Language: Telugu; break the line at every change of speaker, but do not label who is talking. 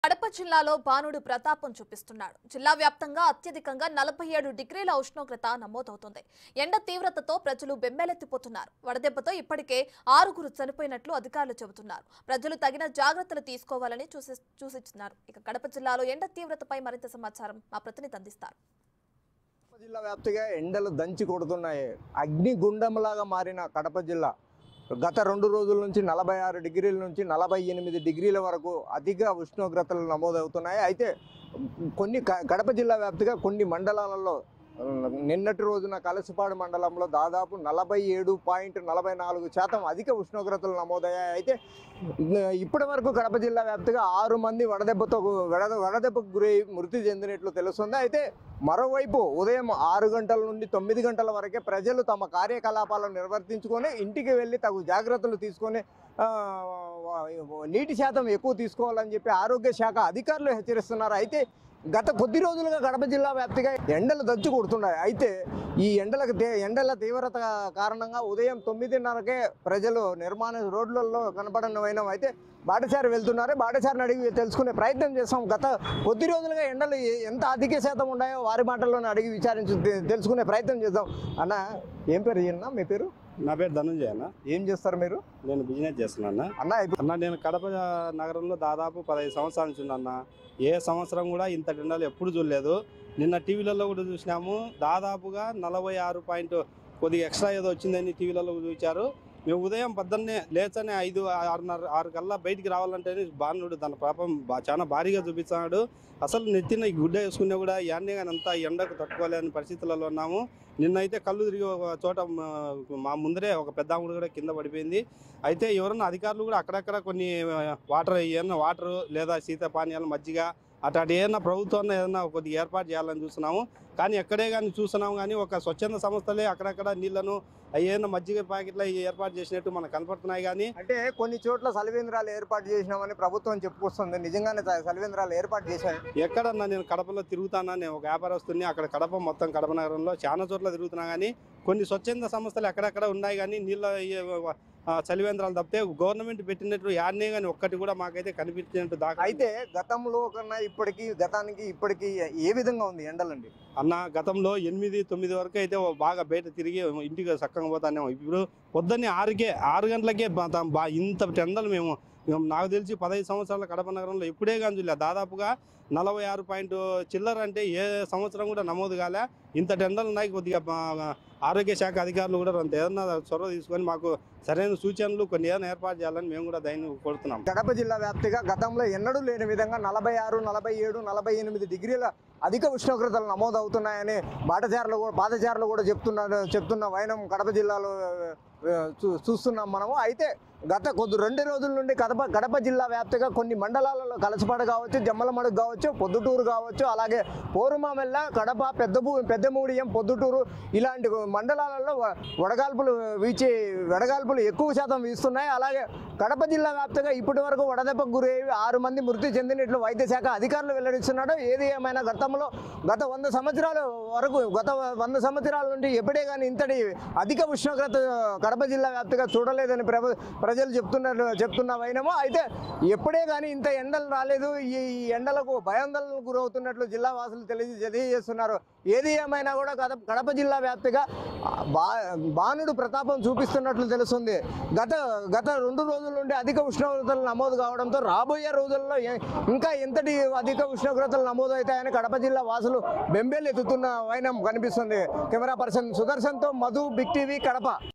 కడప జిల్లాలో బాణుడు ప్రతాపం చూపిస్తున్నాడు జిల్లా వ్యాప్తంగా అత్యధికంగా నలభై ఏడు డిగ్రీల ఉష్ణోగ్రత నమోదవుతోంది ఎండ తీవ్రతతో ప్రజలు బెంబేలెత్తిపోతున్నారు వడదెబ్బతో ఇప్పటికే ఆరుగురు చనిపోయినట్లు అధికారులు చెబుతున్నారు ప్రజలు తగిన జాగ్రత్తలు తీసుకోవాలని చూసి సూచిస్తున్నారు ఇక కడప జిల్లాలో ఎండ తీవ్రతపై మరింత సమాచారం మా ప్రతినిధి అందిస్తారు
కడప జిల్లా వ్యాప్తిగా ఎండలు దంచి కొడుతున్నాయి అగ్నిగుండంలాగా మారిన కడప జిల్లా గత రెండు రోజుల నుంచి నలభై ఆరు డిగ్రీల నుంచి నలభై ఎనిమిది డిగ్రీల వరకు అధిక ఉష్ణోగ్రతలు నమోదవుతున్నాయి అయితే కొన్ని క- కడప జిల్లా వ్యాప్తిగా కొన్ని మండలాలలో ఆ, నిన్నటి రోజున కలసపాడు మండలంలో దాదాపు నలభై ఏడు పాయింట్ నలభై నాలుగు శాతం అధిక ఉష్ణోగ్రతలు నమోదయ్యాయి అయితే ఇప్పటి వరకు కడప జిల్లా వ్యాప్తిగా ఆరు మంది వడదెబ్బతో వడ వడదెబ్బకు గురై మృతి చెందినట్లు తెలుస్తుంది అయితే మరోవైపు ఉదయం ఆరు గంటల నుండి తొమ్మిది గంటల వరకే ప్రజలు తమ కార్యకలాపాలను నిర్వర్తించుకొని ఇంటికి వెళ్ళి తగు జాగ్రత్తలు తీసుకొని ఆ, నీటి శాతం ఎక్కువ తీసుకోవాలని చెప్పి ఆరోగ్య శాఖ అధికారులు హెచ్చరిస్తున్నారు అయితే గత కొద్ది రోజులుగా కడప జిల్లా వ్యాప్తిగా ఎండలు దంచు కొడుతున్నాయి అయితే ఈ ఎండలకు తే- ఎండల తీవ్రత కారణంగా ఉదయం తొమ్మిదిన్నరకే ప్రజలు నిర్మాణ రోడ్లలో కనపడని వైనం అయితే బాటసారి వెళ్తున్నారు బాటసారిని అడిగి తెలుసుకునే ప్రయత్నం చేస్తాం గత కొద్ది రోజులుగా ఎండలు ఎ- ఎంత అధిక శాతం ఉన్నాయో వారి మాటల్లోనే అడిగి విచారించి తె- తెలుసుకునే ప్రయత్నం చేద్దాం అన్న ఏం పేరు అన్న మీ పేరు
నా పేరు ధనుంజయ అన్న
ఏం చేస్తారు మీరు
నేను బిజినెస్ చేస్తున్నా
అన్న ఇప్పుడు
అన్న నేను కడప నగరంలో దాదాపు పదహైదు సంవత్సరాల నుంచి ఉన్నా అన్న ఏ సంవత్సరం కూడా ఇంత ఎండలు ఎప్పుడు చూడలేదు నిన్న టీవీలలో కూడా చూసినాము దాదాపుగా నలభై ఆరు పాయింట్ కొద్దిగా ఎక్స్ట్రా ఏదో వచ్చిందని టీవీలలో చూచారు మేము ఉదయం పొద్దున్నే లేచనే ఐదు ఆరున్నర ఆరు కల్లా బయటికి రావాలంటేనే బాణుడు దాని పాపం బా- చాలా భారీగా చూపిస్తున్నాడు అసలు నెత్తిన ఈ గుడ్డ వేసుకునే కూడా యాన్నే కానీ అంతా ఎండకు తట్టుకోలేని పరిస్థితులలో ఉన్నాము నిన్నైతే కళ్ళు తిరిగి ఒక చోట మా- మా ముందరే ఒక పెద్ద ఆవిడ కూడా కింద పడిపోయింది అయితే ఎవరన్నా అధికారులు కూడా అక్కడక్కడ కొన్ని వాటర్ ఏమన్నా వాటర్ లేదా శీత పానీయాలు మజ్జిగ అట్లాంటి ఏదైనా ప్రభుత్వాన్ని ఏదైనా కొద్దిగా ఏర్పాటు చేయాలని చూస్తున్నాము కానీ ఎక్కడే కానీ చూస్తున్నాము కానీ ఒక స్వచ్ఛంద సంస్థలే అక్కడక్కడ నీళ్లను అవి ఏదైనా మజ్జిగ ప్యాకెట్లు అవి ఏర్పాటు చేసినట్టు మనకు కనపడుతున్నాయి కానీ
అంటే కొన్ని చోట్ల సలివేంద్రాలు ఏర్పాటు చేసినామని ప్రభుత్వం చెప్పుకొస్తుంది నిజంగానే స- సలివేంద్రాలు ఏర్పాటు చేశాయి
ఎక్కడన్నా నేను కడపలో తిరుగుతానా నేను ఒక వ్యాపారస్తుని అక్కడ కడప మొత్తం కడప నగరంలో చాలా చోట్ల తిరుగుతున్నా కానీ కొన్ని స్వచ్ఛంద సంస్థలు ఎక్కడెక్కడ ఉన్నాయి కానీ నీళ్ళ ఈ- ఆ, చలివేంద్రాలు తప్పితే గవర్నమెంట్ పెట్టినట్టు యాడ్నే కానీ ఒక్కటి కూడా మాకైతే కనిపించినట్టు దాకా
అయితే గతంలో కన్నా ఇప్పటికి గతానికి ఇప్పటికి ఏ విధంగా ఉంది ఎండలండి
అన్న గతంలో ఎనిమిది తొమ్మిది వరకు అయితే ఓ బాగా బయట తిరిగి ఇంటికి చక్కగా పోతానేమో ఇప్పుడు పొద్దున్నే ఆరుకే ఆరు గంటలకే బా- బా ఇంత ఎండలు మేము మేము నాకు తెలిసి పదహైదు సంవత్సరాల కడప నగరంలో ఎప్పుడే కానీ చూడలే దాదాపుగా నలభై ఆరు పాయింట్ చిల్లర అంటే ఏ సంవత్సరం కూడా నమోదు కాలే ఇంత ఎండలు ఉన్నాయి కొద్దిగా బా- ఆరోగ్య శాఖ అధికారులు కూడా కొంత ఏదన్నా చొరవ తీసుకొని మాకు సరైన సూచనలు కొన్ని ఏదైనా ఏర్పాటు చేయాలని మేము కూడా దాన్ని కోరుతున్నాం
కడప జిల్లా వ్యాప్తిగా గతంలో ఎన్నడూ లేని విధంగా నలభై ఆరు నలభై ఏడు నలభై ఎనిమిది డిగ్రీల అధిక ఉష్ణోగ్రతలు నమోదవుతున్నాయని బాటచారులు కూడా పాదచారులు కూడా చెప్తున్నారు చెప్తున్న వైనం కడప జిల్లాలో ఆ, చూ- చూస్తున్నాం మనము అయితే గత కొద్ది రెండు రోజుల నుండి కడప కడప జిల్లా వ్యాప్తిగా కొన్ని మండలాలలో కలసపాడు కావచ్చు జమ్మలమడుగు కావచ్చు పొద్దుటూరు కావచ్చు అలాగే పోరుమామెల్ల కడప పెద్దపూ పెద్దమూడియం పొద్దుటూరు ఇలాంటి మండలాలలో వ- వడగాల్పులు వీచే వడగాల్పులు ఎక్కువ శాతం వీస్తున్నాయి అలాగే కడప జిల్లా వ్యాప్తంగా ఇప్పటి వరకు వడదెబ్బకు గురి అయ్యి ఆరు మంది మృతి చెందినట్లు వైద్య శాఖ అధికారులు వెల్లడిస్తున్నాడు ఏది ఏమైనా గతంలో గత వంద సంవత్సరాల వరకు గత వంద సంవత్సరాల నుండి ఎప్పుడే కానీ ఇంతటి అధిక ఉష్ణోగ్రత కడప జిల్లా వ్యాప్తిగా చూడలేదని ప్రభ ప్రజలు చెప్తున్నారు చెప్తున్న వైనమో అయితే ఎప్పుడే కానీ ఇంత ఎండలు రాలేదు ఈ ఈ ఎండలకు భయాందోళనకు గురవుతున్నట్లు జిల్లా వాసులు తెలియ తెలియజేస్తున్నారు ఏది ఏమైనా కూడా కడప కడప జిల్లా వ్యాప్తిగా ఆ, బా బాణుడు ప్రతాపం చూపిస్తున్నట్లు తెలుస్తుంది గత గత రెండు రోజుల నుండి అధిక ఉష్ణోగ్రతలు నమోదు కావడంతో రాబోయే రోజుల్లో ఏ- ఇంకా ఎంతటి అధిక ఉష్ణోగ్రతలు నమోదు అవుతాయని కడప జిల్లా వాసులు బెంబేలు ఎత్తుతున్న వైనం కనిపిస్తుంది కెమెరా పర్సన్ సుదర్శన్తో మధు బిగ్ టీవీ కడప